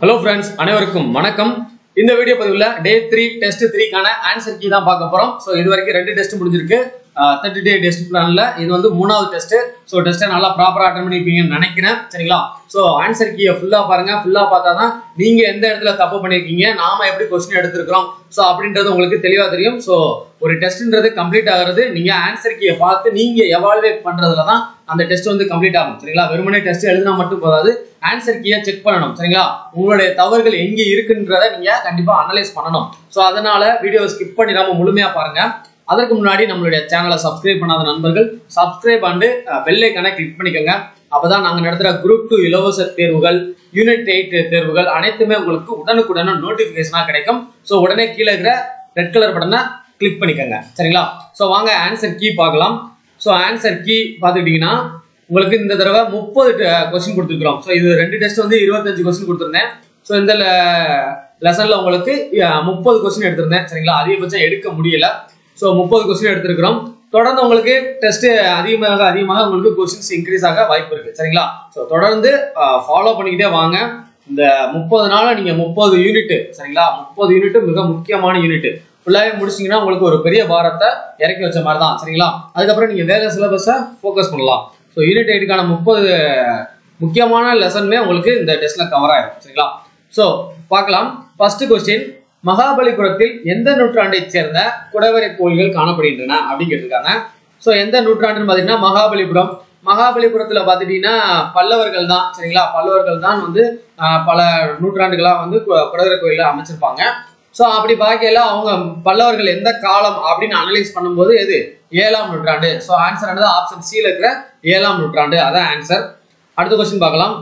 hello friends அனைவருக்கும் வணக்கம் இந்த வீடியோ பதிவுல டே த்ரீ டெஸ்ட் த்ரீக்கான ஆன்சர் கீ தான் பார்க்க போறோம் ஸோ இது வரைக்கும் ரெண்டு டெஸ்ட் முடிஞ்சிருக்கு தேர்ட்டி டே டெஸ்ட் பிளான்ல இது வந்து மூணாவது டெஸ்ட் ஸோ டெஸ்ட்டை நல்லா ப்ராப்பரா அட்டன் பண்ணிருப்பீங்கன்னு நினைக்கிறேன் சரிங்களா ஸோ ஆன்சர் கீயை ஃபுல்லா பாருங்க ஃபுல்லா பார்த்தா தான் நீங்க எந்த இடத்துல தப்பு பண்ணிருக்கீங்க நாம எப்படி கொஸ்டின் எடுத்திருக்கிறோம் ஸோ அப்படின்றது உங்களுக்கு தெளிவா தெரியும் ஸோ ஒரு டெஸ்ட்ன்றது கம்ப்ளீட் ஆகிறது நீங்க ஆன்சர் கீயை பார்த்து நீங்க எவாலுவேட் பண்றதுல தான் அந்த டெஸ்ட் வந்து கம்ப்ளீட் ஆகும் சரிங்களா வெறுமனே டெஸ்ட் எழுதினா மட்டும் போதாது ஆன்சர் கீயை செக் பண்ணணும் சரிங்களா உங்களுடைய தவறுகள் எங்க இருக்குன்றத நீங்க கண்டிப்பா அனலைஸ் பண்ணணும் ஸோ அதனால வீடியோ ஸ்கிப் பண்ணிடாம முழுமையா பாருங்க அதற்கு முன்னாடி நம்மளுடைய சேனலை சப்ஸ்கிரைப் பண்ணாத நண்பர்கள் சப்ஸ்கிரைப் பண்ணி பெல் ஐக்கானை கிளிக் பண்ணிக்கோங்க அப்பதான் நாங்க நடத்துற குரூப் டூ இலவச தேர்வுகள் யூனிட் எயிட் தேர்வுகள் அனைத்துமே உங்களுக்கு உடனுக்குடனே நோட்டிபிகேஷனா கிடைக்கும் ஸோ உடனே கீழே இருக்கிற ரெட் கலர் பட்டனை கிளிக் பண்ணிக்கோங்க சரிங்களா ஸோ வாங்க ஆன்சர் கீ பார்க்கலாம் ஸோ ஆன்சர் கீ பார்த்துக்கிட்டிங்கன்னா உங்களுக்கு இந்த தடவை முப்பது கொஸ்டின் கொடுத்துருக்குறோம் ஸோ இது ரெண்டு டெஸ்ட் வந்து இருபத்தஞ்சு கொஸ்டின் கொடுத்துருந்தேன் ஸோ இந்த லெசன்ல உங்களுக்கு முப்பது கொஸ்டின் எடுத்திருந்தேன் சரிங்களா அதிகபட்சம் எடுக்க முடியல ஸோ முப்பது கொஸ்டின் எடுத்திருக்கிறோம் தொடர்ந்து உங்களுக்கு டெஸ்ட் அதிகமாக அதிகமாக உங்களுக்கு கொஸ்டின்ஸ் இன்க்ரீஸ் ஆக வாய்ப்பு இருக்கு சரிங்களா ஸோ தொடர்ந்து ஃபாலோ பண்ணிக்கிட்டே வாங்க இந்த முப்பது நாள நீங்க முப்பது யூனிட் சரிங்களா முப்பது யூனிட் மிக முக்கியமான யூனிட் ஃபுல்லாகவே முடிச்சிங்கன்னா உங்களுக்கு ஒரு பெரிய பாரத்தை இறக்கி வச்ச மாதிரி தான் சரிங்களா அதுக்கப்புறம் நீங்க வேற சிலபஸை ஃபோக்கஸ் பண்ணலாம் ஸோ யூனிட் எயிட்டுக்கான முப்பது முக்கியமான லெசனுமே உங்களுக்கு இந்த டெஸ்ட்ல கவர் ஆயிடும் சரிங்களா ஸோ பார்க்கலாம் ஃபர்ஸ்ட் கொஸ்டின் மகாபலிபுரத்தில் எந்த நூற்றாண்டைச் சேர்ந்த குடவரை கோயில்கள் காணப்படுகின்றன அப்படின்னு கேட்டிருக்காங்க ஸோ எந்த நூற்றாண்டுன்னு பார்த்தீங்கன்னா மகாபலிபுரம் மகாபலிபுரத்தில் பார்த்துட்டீங்கன்னா பல்லவர்கள் தான் சரிங்களா பல்லவர்கள் தான் வந்து பல நூற்றாண்டுகளாக வந்து குடவரை கோயிலை அமைச்சிருப்பாங்க ஸோ அப்படி பார்க்கல அவங்க பல்லவர்கள் எந்த காலம் அப்படின்னு அனலைஸ் பண்ணும்போது எது ஏழாம் நூற்றாண்டு ஸோ ஆன்சர் ஆனது ஆப்ஷன் சியில் இருக்கிற ஏழாம் நூற்றாண்டு அதான் ஆன்சர் அடுத்த கொஸ்டின் பார்க்கலாம்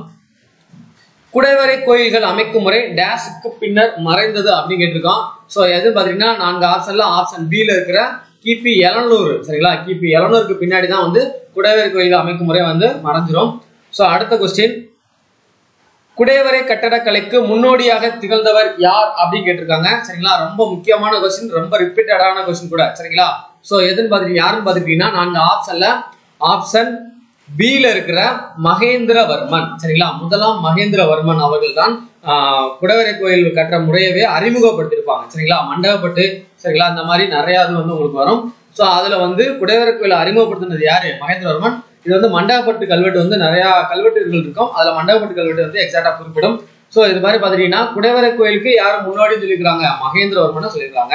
குடைவரை கோயில்கள் அமைக்கும் முறை டேஷுக்கு பின்னர் மறைந்தது அப்படின்னு கேட்டிருக்கோம் ஸோ எது பார்த்தீங்கன்னா நான்கு ஆப்ஷன்ல ஆப்ஷன் பியில் இருக்கிற கிபி எழுநூறு சரிங்களா கிபி எழுநூறுக்கு பின்னாடி தான் வந்து குடைவரை கோயில் அமைக்கும் முறை வந்து மறைஞ்சிரும் ஸோ அடுத்த கொஸ்டின் குடைவரை கட்டடக்கலைக்கு முன்னோடியாக திகழ்ந்தவர் யார் அப்படின்னு கேட்டிருக்காங்க சரிங்களா ரொம்ப முக்கியமான கொஸ்டின் ரொம்ப ரிப்பீட்டடான கொஸ்டின் கூட சரிங்களா ஸோ எதுன்னு பார்த்துட்டு யாருன்னு பார்த்துட்டீங்கன்னா நான்கு ஆப்ஷன்ல ஆப்ஷன் பில இருக்கிற மகேந்திரவர்மன் சரிங்களா முதலாம் மகேந்திரவர்மன் அவர்கள் தான் குடவரை கோயில் கட்டுற முறையவே அறிமுகப்படுத்தியிருப்பாங்க சரிங்களா மண்டபப்பட்டு சரிங்களா அந்த மாதிரி நிறைய இது வந்து உங்களுக்கு வரும் ஸோ அதுல வந்து குடவரை கோயில் அறிமுகப்படுத்தினது யாரு மகேந்திரவர்மன் இது வந்து மண்டபப்பட்டு கல்வெட்டு வந்து நிறைய கல்வெட்டுகள் இருக்கும் அதுல மண்டபப்பட்டு கல்வெட்டு வந்து எக்ஸாக்டா குறிப்பிடும் ஸோ இது மாதிரி பாத்தீங்கன்னா குடைவரை கோயிலுக்கு யாரும் முன்னாடி சொல்லியிருக்காங்க மகேந்திரவர்மன் சொல்லியிருக்காங்க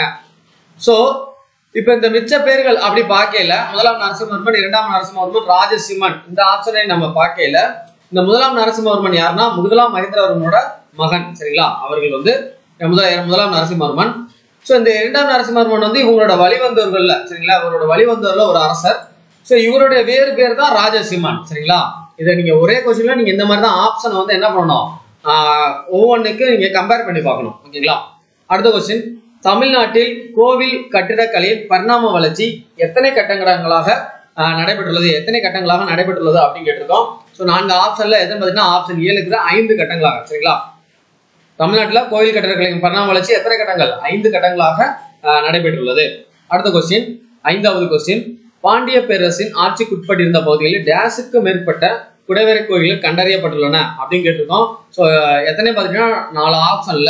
ஸோ இப்ப இந்த மிச்ச பேர்கள் அப்படி பார்க்கல முதலாம் நரசிம்மவர்மன் இரண்டாம் நரசிம்மவர்மன் ராஜசிம்மன் இந்த ஆப்ஷனை நம்ம பார்க்கல இந்த முதலாம் நரசிம்மவர்மன் யாருன்னா முதலாம் மகேந்திரவர்மனோட மகன் சரிங்களா அவர்கள் வந்து முதல் முதலாம் நரசிம்மவர்மன் ஸோ இந்த இரண்டாம் நரசிம்மவர்மன் வந்து இவங்களோட வழிவந்தவர்கள்ல சரிங்களா இவரோட வழிவந்தவர்ல ஒரு அரசர் ஸோ இவருடைய வேறு பேர் தான் ராஜசிம்மன் சரிங்களா இதை நீங்க ஒரே கொஸ்டின்ல நீங்க இந்த மாதிரி தான் ஆப்ஷனை வந்து என்ன பண்ணணும் ஒவ்வொன்றுக்கு நீங்க கம்பேர் பண்ணி பார்க்கணும் ஓகேங்களா அடுத்த கொஸ்டின் தமிழ்நாட்டில் கோவில் கட்டிடக்கலையின் பரிணாம வளர்ச்சி எத்தனை கட்டங்களாக நடைபெற்றுள்ளது எத்தனை கட்டங்களாக நடைபெற்றுள்ளது அப்படின்னு கேட்டிருக்கோம் ஸோ நான்கு ஆப்ஷன்ல எதுன்னு பார்த்தீங்கன்னா ஆப்ஷன் ஏழுக்கு ஐந்து கட்டங்களாக சரிங்களா தமிழ்நாட்டில் கோவில் கட்டிடக்கலையின் பரிணாம வளர்ச்சி எத்தனை கட்டங்கள் ஐந்து கட்டங்களாக நடைபெற்றுள்ளது அடுத்த கொஸ்டின் ஐந்தாவது கொஸ்டின் பாண்டிய பேரரசின் ஆட்சிக்குட்பட்டிருந்த பகுதிகளில் டேஷுக்கு மேற்பட்ட குடைவரை கோயில்கள் கண்டறியப்பட்டுள்ளன அப்படின்னு கேட்டிருக்கோம் ஸோ எத்தனை பார்த்தீங்கன்னா நாலு ஆப்ஷன்ல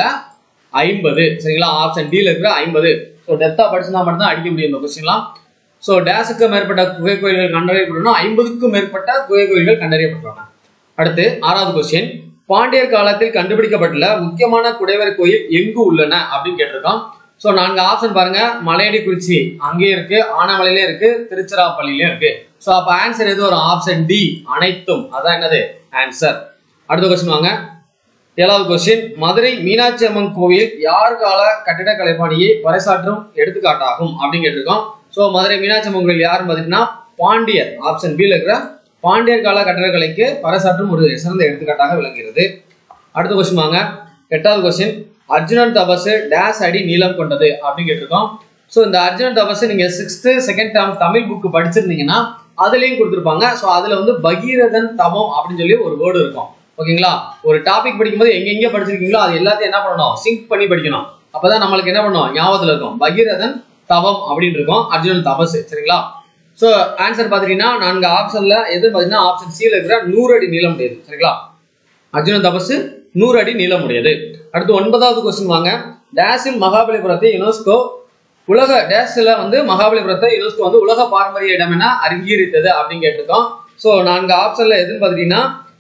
ஐம்பது சரிங்களா ஆப்ஷன் டில இருக்கிற ஐம்பது ஸோ டெப்தா படிச்சுனா மட்டும் தான் அடிக்க முடியும் இந்த கொஸ்டின்லாம் ஸோ டேஷுக்கு மேற்பட்ட குகை கோயில்கள் கண்டறியப்பட்டுள்ளன ஐம்பதுக்கும் மேற்பட்ட குகை கோயில்கள் கண்டறியப்பட்டுள்ளன அடுத்து ஆறாவது கொஸ்டின் பாண்டியர் காலத்தில் கண்டுபிடிக்கப்பட்டுள்ள முக்கியமான குடைவரை கோயில் எங்கு உள்ளன அப்படின்னு கேட்டிருக்கோம் ஸோ நான்கு ஆப்ஷன் பாருங்க மலையடி குறிச்சி அங்கேயும் இருக்கு ஆனமலையிலே இருக்கு திருச்சிராப்பள்ளியிலும் இருக்கு ஸோ அப்போ ஆன்சர் எது ஒரு ஆப்ஷன் டி அனைத்தும் அதான் என்னது ஆன்சர் அடுத்த கொஸ்டின் வாங்க ஏழாவது கொஸ்டின் மதுரை மீனாட்சி அம்மன் கோவில் யார் கால கட்டிட கலைப்பாணியை பறைசாற்றும் எடுத்துக்காட்டாகும் அப்படின்னு கேட்டிருக்கோம் ஸோ மதுரை மீனாட்சி அம்மன் கோவில் யாருன்னு பார்த்தீங்கன்னா பாண்டியர் ஆப்ஷன் பியில் இருக்கிற பாண்டியர் கால கட்டிடக்கலைக்கு பறைசாற்றும் ஒரு சிறந்த எடுத்துக்காட்டாக விளங்குகிறது அடுத்த கொஸ்டின் வாங்க எட்டாவது கொஸ்டின் அர்ஜுனன் தபசு டேஸ் அடி நீளம் கொண்டது அப்படின்னு கேட்டிருக்கோம் ஸோ இந்த அர்ஜுனன் தபசு நீங்க sixth second term Tamil book படிச்சிருந்தீங்கன்னா அதுலயும் கொடுத்துருப்பாங்க ஸோ அதுல வந்து பகீரதன் தமம் அப்படின்னு சொல்லி ஒரு வேர்டு இருக்கும் ஓகேங்களா ஒரு டாபிக் படிக்கும்போது எங்க எங்க படிச்சிருக்கீங்களோ அது எல்லாத்தையும் என்ன பண்ணணும் சிங்க் பண்ணி படிக்கணும் அப்பதான் நம்மளுக்கு என்ன பண்ணும் ஞாபகத்துல இருக்கும் பகீரதன் தவம் அப்படின்னு இருக்கும் அர்ஜுனன் தபசு சரிங்களா ஸோ ஆன்சர் பார்த்துட்டீங்கன்னா நான்கு ஆப்ஷன்ல எது பார்த்தீங்கன்னா ஆப்ஷன் சியில் இருக்கிற நூறு அடி நீளம் உடையது சரிங்களா அர்ஜுனன் தபசு நூறு அடி நீளமுடையது அடுத்து ஒன்பதாவது கொஸ்டின் வாங்க டேஸில் மகாபலிபுரத்தை யுனெஸ்கோ உலக டேஸ்ல வந்து மகாபலிபுரத்தை யுனெஸ்கோ வந்து உலக பாரம்பரிய இடம் என அங்கீகரித்தது அப்படின்னு கேட்டிருக்கோம் ஸோ நான்கு ஆப்ஷன்ல எதுன்னு பார்த்துட்டீங்கன்னா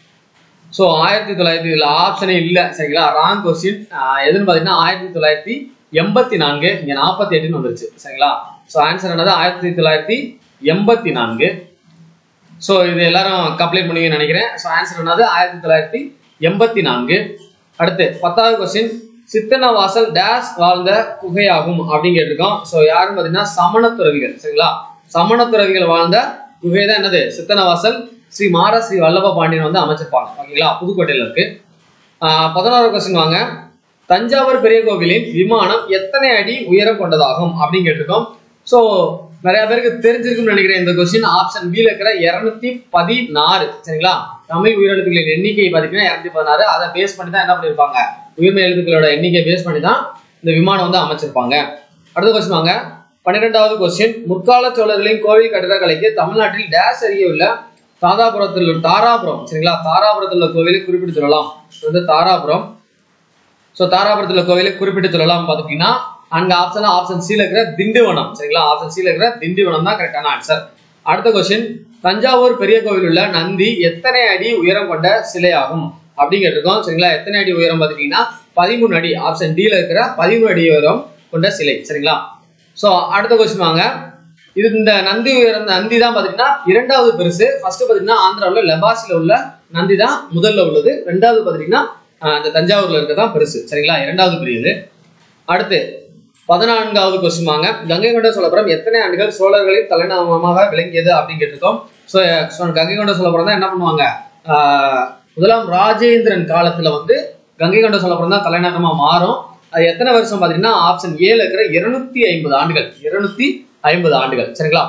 ஸோ ஆயிரத்தி தொள்ளாயிரத்தி இதில் ஆப்ஷனே இல்லை சரிங்களா ராங் கொஸ்டின் எதுன்னு பார்த்தீங்கன்னா ஆயிரத்தி தொள்ளாயிரத்தி எண்பத்தி நான்கு இங்கே நாற்பத்தி எட்டுன்னு வந்துருச்சு சரிங்களா ஸோ ஆன்சர் என்னது ஆயிரத்தி தொள்ளாயிரத்தி எண்பத்தி நான்கு ஸோ இது எல்லாரும் கம்ப்ளீட் பண்ணுவீங்கன்னு நினைக்கிறேன் ஸோ ஆன்சர் என்னது ஆயிரத்தி தொள்ளாயிரத்தி எண்பத்தி நான்கு அடுத்து பத்தாவது கொஸ்டின் சித்தனவாசல் டேஸ் வாழ்ந்த குகையாகும் அப்படின்னு கேட்டிருக்கோம் ஸோ யாருன்னு பார்த்தீங்கன்னா சமண துறவிகள் சரிங்களா சமண துறவிகள் வாழ்ந்த குகை தான் என்னது சித்தனவாசல் ஸ்ரீ மார ஸ்ரீ வல்லப பாண்டியன் வந்து அமைச்சிருப்பாங்க ஓகேங்களா புதுக்கோட்டையில இருக்கு ஆஹ் பதினோரு கொஸ்டின் வாங்க தஞ்சாவூர் பெரிய கோவிலின் விமானம் எத்தனை அடி உயரம் கொண்டதாகும் அப்படின்னு கேட்டிருக்கோம் ஸோ நிறைய பேருக்கு தெரிஞ்சிருக்கும்னு நினைக்கிறேன் இந்த கொஸ்டின் ஆப்ஷன் பில இருக்கிற இருநூத்தி பதினாறு சரிங்களா தமிழ் உயிரெழுத்துக்களின் எண்ணிக்கை பார்த்தீங்கன்னா இருநூத்தி பதினாறு அதை பேஸ் பண்ணி தான் என்ன பண்ணிருப்பாங்க உயிர்மை எழுத்துக்களோட எண்ணிக்கை பேஸ் பண்ணி தான் இந்த விமானம் வந்து அமைச்சிருப்பாங்க அடுத்த கொஸ்டின் வாங்க பன்னிரெண்டாவது கொஸ்டின் முற்கால சோழர்களின் கோவில் கட்டிடக்கலைக்கு தமிழ்நாட்டில் டேஸ் அருகே உள்ள தாராபுரத்தில் உள்ள தாராபுரம் சரிங்களா தாராபுரத்தில் உள்ள கோவிலை குறிப்பிட்டு சொல்லலாம் இது வந்து தாராபுரம் ஸோ தாராபுரத்தில் உள்ள கோவிலை குறிப்பிட்டு சொல்லலாம் பார்த்துட்டீங்கன்னா அங்க ஆப்ஷன் ஆப்ஷன் சில இருக்கிற திண்டிவனம் சரிங்களா ஆப்ஷன் சில இருக்கிற திண்டிவனம் தான் கரெக்டான ஆன்சர் அடுத்த கொஸ்டின் தஞ்சாவூர் பெரிய கோவில் உள்ள நந்தி எத்தனை அடி உயரம் கொண்ட சிலையாகும் அப்படின்னு கேட்டிருக்கோம் சரிங்களா எத்தனை அடி உயரம் பார்த்துட்டீங்கன்னா பதிமூணு அடி ஆப்ஷன் டில இருக்கிற பதிமூணு அடி உயரம் கொண்ட சிலை சரிங்களா ஸோ அடுத்த கொஸ்டின் வாங்க இது இந்த நந்தி உயரம் நந்தி தான் பாத்தீங்கன்னா இரண்டாவது பெருசு ஃபர்ஸ்ட் பாத்தீங்கன்னா ஆந்திராவில் லெபாசில உள்ள நந்தி தான் முதல்ல உள்ளது ரெண்டாவது பாத்தீங்கன்னா ஆஹ், இந்த தஞ்சாவூர்ல இருக்கதான் பெருசு சரிங்களா இரண்டாவது பெரியது அடுத்து பதினான்காவது கொஸ்டின் வாங்க கங்கை கொண்ட சோழபுரம் எத்தனை ஆண்டுகள் சோழர்களின் தலைநகரமாக விளங்கியது அப்படின்னு கேட்டிருக்கோம் ஸோ கங்கை கொண்ட சோழபுரம் தான் என்ன பண்ணுவாங்க ஆஹ், முதலாம் ராஜேந்திரன் காலத்துல வந்து கங்கை கொண்ட சோழபுரம் தான் தலைநகரமா மாறும் அது எத்தனை வருஷம் பாத்தீங்கன்னா ஆப்ஷன் ஏல இருக்கிற இருநூத்தி ஐம்பது ஆண்டுகள் இருநூத்தி ஐம்பது ஆண்டுகள் சரிங்களா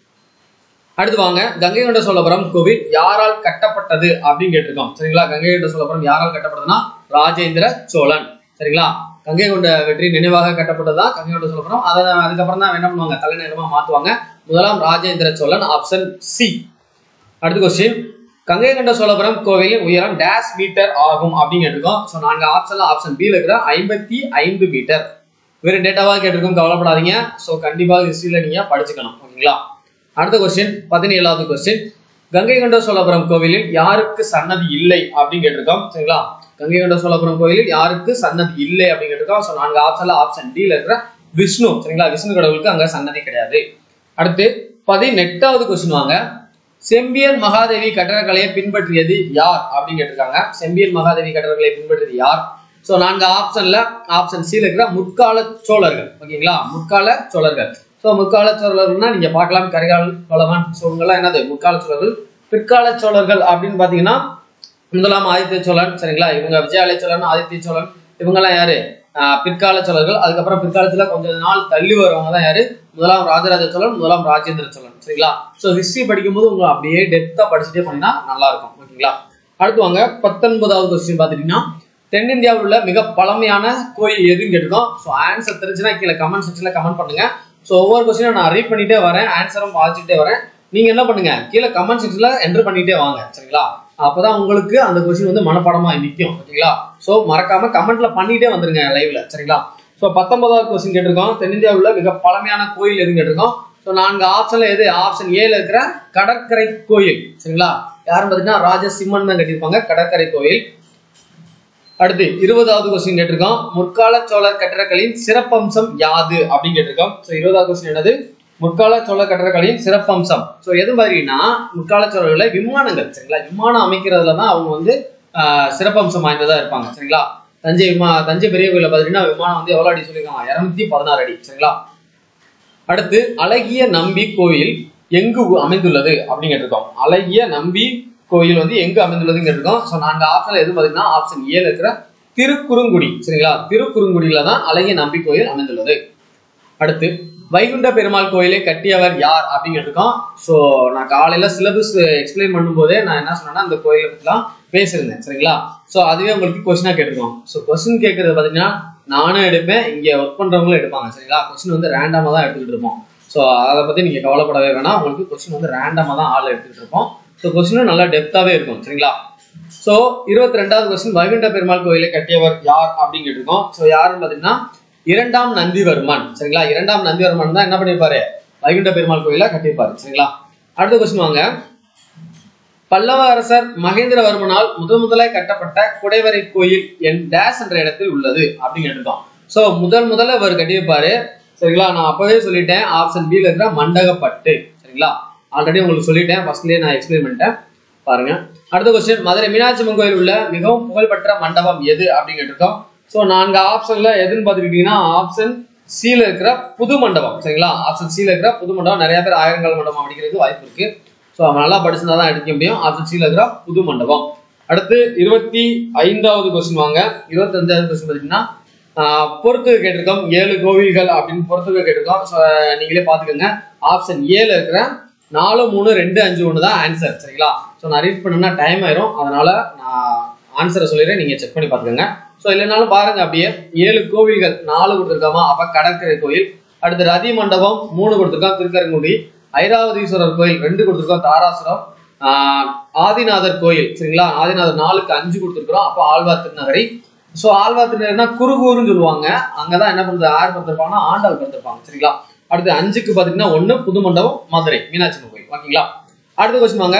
அடுத்து வாங்க கங்கை கொண்ட சோழபுரம் கோவில் யாரால் கட்டப்பட்டது அப்படின்னு கேட்டிருக்கோம் சரிங்களா கங்கை கொண்ட சோழபுரம் யாரால் கட்டப்பட்டதுன்னா ராஜேந்திர சோழன் சரிங்களா கங்கை கொண்ட வெற்றி நினைவாக கட்டப்பட்டதுதான் கங்கை கொண்ட சோழபுரம் அதை அதுக்கப்புறம் தான் என்ன பண்ணுவாங்க தலைநகரமா மாத்துவாங்க முதலாம் ராஜேந்திர சோழன் ஆப்ஷன் சி அடுத்த கொஸ்டின் கங்கை கொண்ட சோழபுரம் கோவிலின் உயரம் டேஷ் மீட்டர் ஆகும் அப்படின்னு கேட்டிருக்கோம் ஸோ நான்கு ஆப்ஷன்ல ஆப்ஷன் பி இருக்கிற ஐம்பத்தி ஐந்து மீட்டர் வேறு டேட்டாவாக கேட்டிருக்கோம் கவலைப்படாதீங்க ஸோ கண்டிப்பாக ஹிஸ்டரியில் நீங்க படிச்சுக்கணும் ஓகேங்களா அடுத்த கொஸ்டின் பதினேழாவது கொஸ்டின் கங்கை கொண்ட சோழபுரம் கோவிலில் யாருக்கு சன்னதி இல்லை அப்படின்னு கேட்டிருக்கோம் சரிங்களா கங்கை கொண்ட சோழபுரம் கோவிலில் யாருக்கு சன்னதி இல்லை அப்படின்னு கேட்டிருக்கோம் ஸோ நான்கு ஆப்ஷன்ல ஆப்ஷன் டில இருக்கிற விஷ்ணு சரிங்களா விஷ்ணு கடவுளுக்கு அங்க சன்னதி கிடையாது அடுத்து பதினெட்டாவது கொஸ்டின் வாங்க செம்பியன் மகாதேவி கட்டடக்கலையை பின்பற்றியது யார் அப்படின்னு கேட்டிருக்காங்க செம்பியன் மகாதேவி கட்டடக்கலையை பின்பற்றியது யார் ஸோ நான்கு ஆப்ஷன்ல ஆப்ஷன் சி இருக்கிற முற்கால சோழர்கள் ஓகேங்களா முற்கால சோழர்கள் ஸோ முற்கால சோழர்கள்னா நீங்க பார்க்கலாம் கரிகால் பலவன் ஸோ இவங்கெல்லாம் என்னது முற்கால சோழர்கள் பிற்கால சோழர்கள் அப்படின்னு பாத்தீங்கன்னா முதலாம் ஆதித்ய சோழன் சரிங்களா இவங்க விஜயாலய சோழன் ஆதித்ய சோழன் இவங்கெல்லாம் யாரு ஆஹ் பிற்கால சோழர்கள் அதுக்கப்புறம் பிற்காலத்துல கொஞ்ச நாள் தள்ளி வரவங்க தான் யாரு முதலாம் ராஜராஜ சோழன் முதலாம் ராஜேந்திர சோழன் சரிங்களா ஸோ ஹிஸ்டரி படிக்கும்போது உங்களை அப்படியே டெப்தா படிச்சுட்டே போனீங்கன்னா நல்லா இருக்கும் ஓகேங்களா அடுத்து வாங்க பத்தொன்பதாவது கொஸ்டின் பார்த்துட்டீங்கன்னா தென்னிந்தியாவில் உள்ள மிக பழமையான கோயில் எதுன்னு கேட்டிருக்கோம் ஸோ ஆன்சர் தெரிஞ்சுன்னா கீழே கமெண்ட் செக்ஷன்ல கமெண்ட் பண்ணுங்க ஸோ ஒவ்வொரு கொஸ்டினும் நான் ரீட் பண்ணிட்டே வரேன் ஆன்சரும் வாசிச்சுட்டே வரேன் நீங்க என்ன பண்ணுங்க கீழே கமெண்ட் செக்ஷன்ல என்டர் பண்ணிட்டே வாங்க சரிங்களா அப்பதான் உங்களுக்கு அந்த கொஸ்டின் வந்து மனப்பாடமா நிற்கும் ஓகேங்களா ஸோ மறக்காம கமெண்ட்ல பண்ணிட்டே வந்துருங்க லைவ்ல சரிங்களா ஸோ பத்தொன்பதாவது கொஸ்டின் கேட்டிருக்கோம் தென்னிந்தியாவில் உள்ள மிக பழமையான கோயில் எதுன்னு கேட்டிருக்கோம் ஸோ நான்கு ஆப்ஷன்ல எது ஆப்ஷன் ஏல இருக்கிற கடற்கரை கோயில் சரிங்களா யாரும் பார்த்தீங்கன்னா ராஜசிம்மன் தான் கட்டியிருப்பாங்க கடற்கரை கோயில் அடுத்து இருபதாவது கொஸ்டின் கேட்டிருக்கோம் முற்கால சோழர் கட்டிடக்கலையின் சிறப்பம்சம் யாது அப்படின்னு கேட்டிருக்கோம் ஸோ இருபதாவது கொஸ்டின் என்னது முற்கால சோழர் கட்டிடக்கலையின் சிறப்பம்சம் ஸோ எது மாதிரினா முற்கால சோழர்களை விமானங்கள் சரிங்களா விமானம் அமைக்கிறதுல தான் அவங்க வந்து ஆஹ், சிறப்பம்சம் வாய்ந்ததா இருப்பாங்க சரிங்களா தஞ்சை விமா தஞ்சை பெரிய கோயில பார்த்தீங்கன்னா விமானம் வந்து எவ்வளோ அடி சொல்லியிருக்காங்க இரநூத்தி பதினாறு அடி சரிங்களா அடுத்து அழகிய நம்பி கோயில் எங்கு உ- அமைந்துள்ளது அப்படின்னு கேட்டிருக்கோம் அழகிய நம்பி கோயில் வந்து எங்கு அமைந்துள்ளதுன்னு கேட்டிருக்கோம் ஸோ நான்கு ஆப்ஷன்ல எது பார்த்தீங்கன்னா ஆப்ஷன் ஏல இருக்கிற திருக்குறுங்குடி சரிங்களா திருக்குறுங்குடியில தான் அழகிய நம்பி கோயில் அமைந்துள்ளது அடுத்து வைகுண்ட பெருமாள் கோயிலை கட்டியவர் யார் அப்படின்னு கேட்டிருக்கோம் ஸோ நான் காலையில சிலபஸ் எக்ஸ்பிளைன் பண்ணும்போதே நான் என்ன சொன்னேன்னா அந்த கோயிலை பற்றிலாம் பேசியிருந்தேன் சரிங்களா ஸோ அதுவே உங்களுக்கு கொஸ்டினா கேட்டிருக்கோம் ஸோ கொஸ்டின் கேட்கறது பார்த்தீங்கன்னா நானும் எடுப்பேன் இங்கே ஒர்க் பண்றவங்களும் எடுப்பாங்க சரிங்களா கொஸ்டின் வந்து ரேண்டமாக தான் எடுத்துக்கிட்டு இருப்போம் ஸோ அதை பத்தி நீங்க கவலைப்படவே வேணாம் உங்களுக்கு கொஸ்டின் வந்து ரேண்டமாக தான் ஆள் எடுத்துக்கிட்டு இருப்போம் ஸோ கொஸ்டினும் நல்லா டெப்த்தாவே இருக்கும் சரிங்களா ஸோ இருபத்தி ரெண்டாவது கொஸ்டின் வைகுண்ட பெருமாள் கோயிலை கட்டியவர் யார் அப்படின்னு கேட்டிருக்கோம் ஸோ யாருன்னு பார்த்தீங்கன்னா இரண்டாம் நந்திவர்மன் சரிங்களா இரண்டாம் நந்திவர்மன் தான் என்ன பண்ணியிருப்பாரு வைகுண்ட பெருமாள் கோயிலை கட்டியிருப்பாரு சரிங்களா அடுத்த கொஸ்டின் வாங்க பல்லவ அரசர் மகேந்திரவர்மனால் முதன் முதலாய் கட்டப்பட்ட குடைவரை கோயில் என் டேஸ் என்ற இடத்தில் உள்ளது அப்படின்னு கேட்டிருக்கோம் ஸோ முதல் முதல்ல இவர் கட்டியிருப்பாரு சரிங்களா நான் அப்பவே சொல்லிட்டேன் ஆப்ஷன் பில இருக்கிற மண்டகப்பட்டு சரிங்களா ஆல்ரெடி உங்களுக்கு சொல்லிட்டேன் ஃபர்ஸ்ட்லயே நான் எக்ஸ்பிளைன் பண்ணிட்டேன் பாருங்க அடுத்த கொஸ்டின் மதுரை மீனாட்சி அம்மன் கோயில் உள்ள மிகவும் புகழ்பெற்ற மண்டபம் எது அப்படின்னு கேட்டிருக்கோம் ஸோ நான்கு ஆப்ஷன்ல எதுன்னு பார்த்துக்கிட்டீங்கன்னா ஆப்ஷன் சில இருக்கிற புது மண்டபம் சரிங்களா ஆப்ஷன் சில இருக்கிற புது மண்டபம் நிறைய பேர் ஆயிரங்கால் மண்டபம் அப்படிங்கிறது வாய்ப்பு இருக்கு ஸோ அவன் நல்லா படிச்சிருந்தா தான் எடுக்க முடியும் ஆப்ஷன் சில இருக்கிற புது மண்டபம் அடுத்து இருபத்தி ஐந்தாவது கொஸ்டின் வாங்க இருபத்தி அஞ்சாவது கொஸ்டின் பார்த்தீங்கன்னா ஆஹ் பொறுத்துக கேட்டிருக்கோம் ஏழு கோவில்கள் அப்படின்னு பொறுத்துக கேட்டிருக்கோம் ஸோ நீங்களே பார்த்துக்கோங்க ஆப்ஷன் ஏல இருக்கிற நாலு மூணு ரெண்டு அஞ்சு ஒன்று தான் ஆன்சர் சரிங்களா ஸோ நான் ரீட் பண்ணணும்னா டைம் ஆயிரும் அதனால நான் ஆன்சரை சொல்லிடுறேன் நீங்கள் செக் பண்ணி பார்த்துக்கோங்க ஸோ இல்லைனாலும் பாருங்க அப்படியே ஏழு கோவில்கள் நாலு கொடுத்துருக்காமா அப்போ கடற்கரை கோயில் அடுத்து ரதி மண்டபம் மூணு கொடுத்துருக்கோம் திருக்கரங்குடி ஐராவதீஸ்வரர் கோயில் ரெண்டு கொடுத்துருக்கோம் தாராசுரம் ஆஹ் ஆதிநாதர் கோயில் சரிங்களா ஆதிநாதர் நாலுக்கு அஞ்சு கொடுத்துருக்குறோம் அப்போ ஆழ்வார் திருநகரி ஸோ ஆழ்வார் திருநகர்னா குறுகூருன்னு சொல்லுவாங்க அங்கதான் என்ன பண்றது யார் படுத்திருப்பாங்கன்னா ஆண்டாள் படுத்திருப்பாங்க சரிங்களா அடுத்து அஞ்சுக்கு பாத்தீங்கன்னா ஒண்ணு புது மண்டபம் மதுரை மீனாட்சி அம்மன் கோயில் ஓகேங்களா அடுத்த கொஸ்டின் வாங்க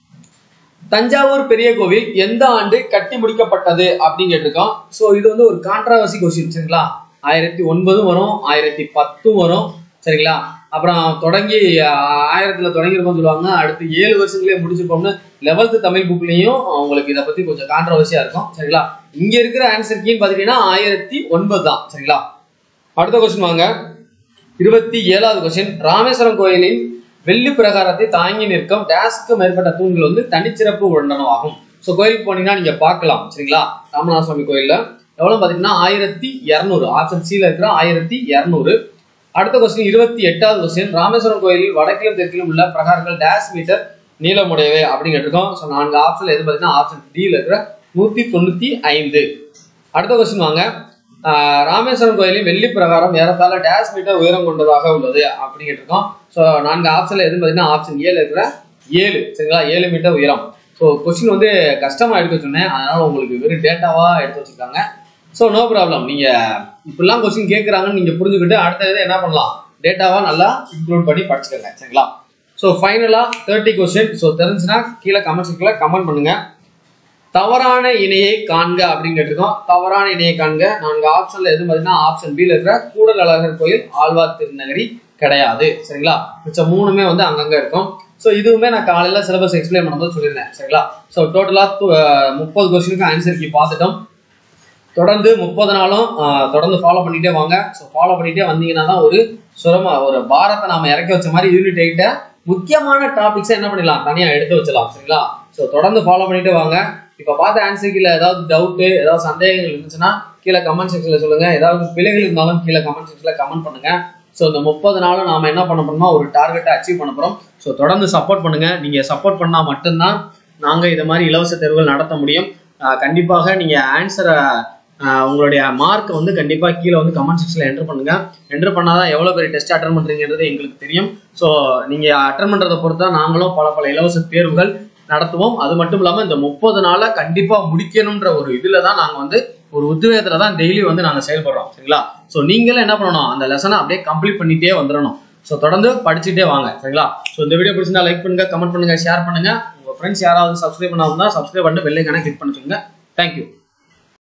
தஞ்சாவூர் பெரிய கோவில் எந்த ஆண்டு கட்டி முடிக்கப்பட்டது அப்படின்னு கேட்டிருக்கோம் ஸோ இது வந்து ஒரு கான்ட்ராவர்சி கொஸ்டின் சரிங்களா ஆயிரத்தி ஒன்பதும் வரும் ஆயிரத்தி பத்தும் வரும் சரிங்களா அப்புறம் தொடங்கி ஆஹ், ஆயிரத்துல தொடங்கியிருப்போம்னு சொல்லுவாங்க அடுத்து ஏழு வருஷங்களே முடிச்சிருப்போம்னு லெவல்த் தமிழ் புக்லயும் உங்களுக்கு இதை பத்தி கொஞ்சம் கான்ட்ரவர்சியா இருக்கும் சரிங்களா இங்க இருக்கிற ஆன்சர் கீன்னு பாத்தீங்கன்னா ஆயிரத்தி ஒன்பது தான் சரிங்களா அடுத்த கொஸ்டின் வாங்க இருபத்தி ஏழாவது கொஸ்டின் ராமேஸ்வரம் கோயிலின் வெள்ளி பிரகாரத்தை தாங்கி நிற்கும் டேஸ்க்கு மேற்பட்ட தூண்கள் வந்து தனிச்சிறப்பு உடனமாகும் ஸோ கோயிலுக்கு போனீங்கன்னா நீங்க பார்க்கலாம் சரிங்களா ராமநாத சுவாமி கோயில்ல எவ்வளவு பாத்தீங்கன்னா ஆயிரத்தி இரநூறு ஆப்ஷன் சில இருக்கிற ஆயிரத்தி இரநூறு அடுத்த கொஸ்டின் இருபத்தி எட்டாவது கொஸ்டின் ராமேஸ்வரம் கோயிலில் வடக்கிலும் தெற்கிலும் உள்ள பிரகாரங்கள் டேஸ் மீட்டர் நீளமுடையவை அப்படின்னு கேட்டிருக்கோம் ஸோ நான்கு ஆப்ஷன்ல எது பார்த்தீங்கன்னா ஆப்ஷன் டில இருக்கிற நூத்தி தொண்ணூத்தி ஐந்து அடுத்த கொஸ்டின் வாங்க ஆஹ் ராமேஸ்வரம் கோயிலின் வெள்ளி பிரகாரம் ஏறத்தாழ டேஸ் மீட்டர் உயரம் கொண்டதாக உள்ளது அப்படின்னு கேட்டிருக்கோம் ஸோ நான்கு ஆப்ஷன்ல எது பார்த்தீங்கன்னா ஆப்ஷன் ஏழு இருக்கிற ஏழு சரிங்களா ஏழு மீட்டர் உயரம் ஸோ கொஸ்டின் வந்து கஷ்டமா எடுக்க சொன்னேன் அதனால உங்களுக்கு வெறும் டேட்டாவா எடுத்து வச்சிருக்காங்க ஸோ நோ ப்ராப்ளம் நீங்க இப்படிலாம் கொஸ்டின் கேட்குறாங்கன்னு நீங்க புரிஞ்சுக்கிட்டு அடுத்த இதை என்ன பண்ணலாம் டேட்டாவா நல்லா இன்க்ளூட் பண்ணி படிச்சுக்கோங்க சரிங்களா ஸோ ஃபைனலா தேர்ட்டி கொஸ்டின் ஸோ தெரிஞ்சுன்னா கீழே கமெண்ட் செக்ஷன்ல கமெண்ட் பண்ணுங்க தவறான இணையை காண்க அப்படின்னு கேட்டிருக்கோம் தவறான இணையை காண்க நான்கு ஆப்ஷன்ல எது பார்த்தீங்கன்னா ஆப்ஷன் பில இருக்கிற கூடல் அழகர் கோயில் ஆழ்வார் திருநகரி கிடையாது சரிங்களா மிச்சம் மூணுமே வந்து அங்கங்க இருக்கும் ஸோ இதுவுமே நான் காலையில சிலபஸ் எக்ஸ்பிளைன் பண்ணும்போது சொல்லியிருந்தேன் சரிங்களா ஸோ டோட்டலா முப்பது கொஸ்டினுக்கு ஆன்சர் கீ பார்த்துட்டோம் தொடர்ந்து முப்பது நாளும் ஆஹ், தொடர்ந்து ஃபாலோ பண்ணிட்டே வாங்க ஸோ ஃபாலோ பண்ணிட்டே வந்தீங்கன்னா தான் ஒரு சுரமா ஒரு பாரத்தை நாம இறக்கி வச்ச மாதிரி யூனிட் எயிட்ட முக்கியமான டாபிக்ஸை என்ன பண்ணிடலாம் தனியா எடுத்து வச்சலாம் சரிங்களா ஸோ தொடர்ந்து ஃபாலோ பண்ணிட்டே வாங்க இப்போ பார்த்த ஆன்சர் கீழே ஏதாவது டவுட்டு ஏதாவது சந்தேகங்கள் இருந்துச்சுன்னா கீழே கமெண்ட் செக்ஷன்ல சொல்லுங்க ஏதாவது பிழைகள் இருந்தாலும் கீழே கமெண்ட் செக்ஷன்ல கமெண்ட் பண்ணுங்க ஸோ இந்த முப்பது நாளும் நாம என்ன பண்ண போறோம்னா ஒரு டார்கெட்டை அச்சீவ் பண்ண போறோம் ஸோ தொடர்ந்து சப்போர்ட் பண்ணுங்க நீங்க சப்போர்ட் பண்ணா மட்டும்தான் நாங்க இது மாதிரி இலவச தேர்வுகள் நடத்த முடியும் ஆஹ் கண்டிப்பாக நீங்க ஆன்சரை உங்களுடைய மார்க் வந்து கண்டிப்பா கீழே வந்து கமெண்ட் செக்ஷன்ல என்டர் பண்ணுங்க என்டர் பண்ணாதான் எவ்வளவு பெரிய டெஸ்ட் அட்டன் பண்றீங்கிறது எங்களுக்கு தெரியும் ஸோ நீங்க அட்டன் பண்றதை பொறுத்து தான் நாங்களும் பல பல இலவச தேர்வுகள் நடத்துவோம் அது மட்டும் இல்லாம இந்த முப்பது நாள கண்டிப்பா முடிக்கணும்ன்ற ஒரு இதுல தான் நாங்க வந்து ஒரு உத்வேகத்துல தான் டெய்லி வந்து நாங்க செயல்படுறோம் சரிங்களா ஸோ நீங்களும் என்ன பண்ணணும் அந்த லெசனை அப்படியே கம்ப்ளீட் பண்ணிட்டே வந்துடணும் ஸோ தொடர்ந்து படிச்சுட்டே வாங்க சரிங்களா ஸோ இந்த வீடியோ பிடிச்சிருந்தா லைக் பண்ணுங்க கமெண்ட் பண்ணுங்க ஷேர் பண்ணுங்க உங்க ஃப்ரெண்ட்ஸ் யாராவது சப்ஸ்கிரைப் பண்ணாமல் சப்ஸ்கிரைப் பண்ணிட்டு பெல்லைக்கான கிளிக் பண்ணிச்சுங்க தேங்க்யூ